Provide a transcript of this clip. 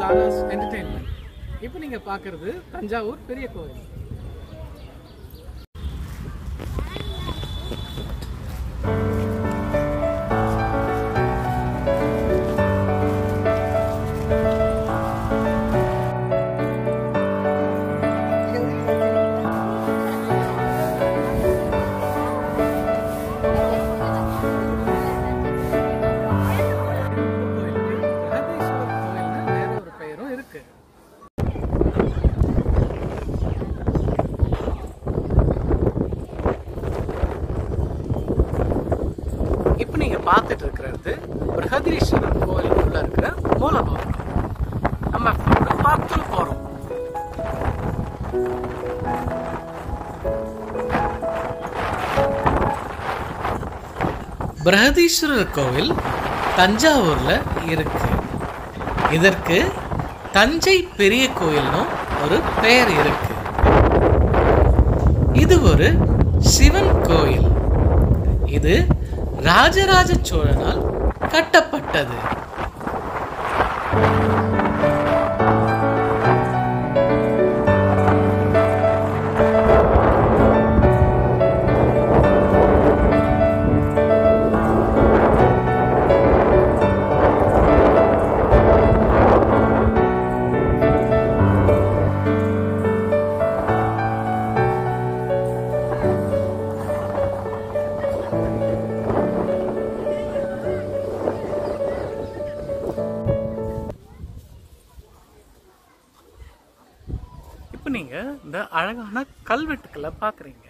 Tara's entertainment இப்போ நீங்க பார்க்கிறது தஞ்சாவூர் பெரிய கோவில் இந்த கோயிலுக்கு பிரகதீஸ்வரர் கோயில்னு வேற ஒரு பெயரும் இருக்கு இப்போ நீங்க பார்த்துட்டு இருக்கிறது பிரகதீஸ்வரர் கோயிலுக்குள்ள இருக்கிற மூலபவன் நம்ம இப்ப பார்த்து போறோம் பிரகதீஸ்வரர் கோவில் தஞ்சாவூர்ல இருக்கு இதற்கு தஞ்சை பெரிய கோயில்னும் ஒரு பெயர் இருக்கு இது ஒரு சிவன் கோயில் இது ராஜராஜ சோழனால் கட்டப்பட்டது இப்போ நீங்க இந்த அழகான கல்வெட்டுக்களை பார்க்குறீங்க